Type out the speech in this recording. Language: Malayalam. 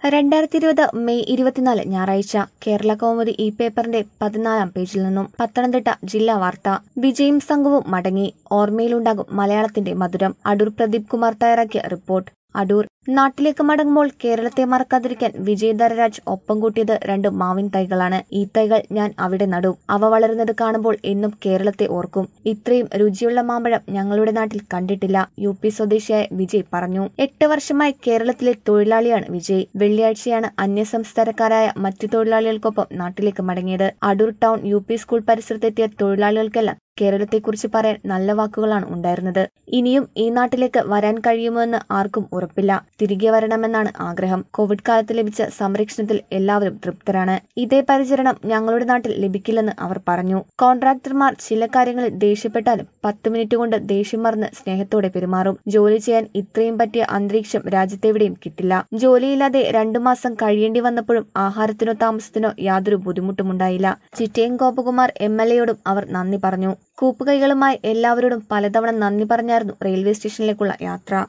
രണ്ടായിരത്തി ഇരുപത് മെയ് ഇരുപത്തിനാല് ഞായറാഴ്ച കേരള കൗമുദി ഈ പേപ്പറിന്റെ പതിനാലാം പേജിൽ നിന്നും പത്തനംതിട്ട ജില്ലാ വാർത്ത വിജയും സംഘവും മടങ്ങി ഓർമ്മയിലുണ്ടാകും മലയാളത്തിന്റെ മധുരം അടൂർ പ്രദീപ് കുമാർ തയ്യാറാക്കിയ റിപ്പോർട്ട് അടൂർ നാട്ടിലേക്ക് മടങ്ങുമ്പോൾ കേരളത്തെ മറക്കാതിരിക്കാൻ വിജയധരരാജ് ഒപ്പം കൂട്ടിയത് രണ്ട് മാവിൻ തൈകളാണ് ഈ തൈകൾ ഞാൻ അവിടെ നടും അവ വളരുന്നത് കാണുമ്പോൾ എന്നും കേരളത്തെ ഓർക്കും ഇത്രയും രുചിയുള്ള മാമ്പഴം ഞങ്ങളുടെ നാട്ടിൽ കണ്ടിട്ടില്ല യു പി സ്വദേശിയായ വിജയ് പറഞ്ഞു എട്ട് വർഷമായി കേരളത്തിലെ തൊഴിലാളിയാണ് വിജയ് വെള്ളിയാഴ്ചയാണ് അന്യസംസ്ഥാനക്കാരായ മറ്റു തൊഴിലാളികൾക്കൊപ്പം നാട്ടിലേക്ക് മടങ്ങിയത് Adoor town U P school പരിസരത്തെത്തിയ തൊഴിലാളികൾക്കെല്ലാം കേരളത്തെക്കുറിച്ച് പറയാൻ നല്ല വാക്കുകളാണ് ഉണ്ടായിരുന്നത് ഇനിയും ഈ നാട്ടിലേക്ക് വരാൻ കഴിയുമോ എന്ന് ആർക്കും ഉറപ്പില്ല തിരികെ വരണമെന്നാണ് ആഗ്രഹം കോവിഡ് കാലത്ത് ലഭിച്ച സംരക്ഷണത്തിൽ എല്ലാവരും തൃപ്തരാണ് ഇതേ പരിചരണം ഞങ്ങളുടെ നാട്ടിൽ ലഭിക്കില്ലെന്ന് അവർ പറഞ്ഞു കോൺട്രാക്ടർമാർ ചില കാര്യങ്ങളിൽ ദേഷ്യപ്പെട്ടാലും പത്ത് മിനിറ്റ് കൊണ്ട് ദേഷ്യം മറന്ന് സ്നേഹത്തോടെ പെരുമാറും ജോലി ചെയ്യാൻ ഇത്രയും പറ്റിയ അന്തരീക്ഷം രാജ്യത്തെവിടെയും കിട്ടില്ല ജോലിയില്ലാതെ രണ്ടു മാസം കഴിയേണ്ടി വന്നപ്പോഴും ആഹാരത്തിനോ താമസത്തിനോ യാതൊരു ബുദ്ധിമുട്ടുമുണ്ടായില്ല ചിറ്റയം ഗോപകുമാർ എം എൽ എയോടും അവർ നന്ദി പറഞ്ഞു കൂപ്പുകൈകളുമായി എല്ലാവരോടും പലതവണ നന്ദി പറഞ്ഞായിരുന്നു റെയിൽവേ സ്റ്റേഷനിലേക്കുള്ള യാത്ര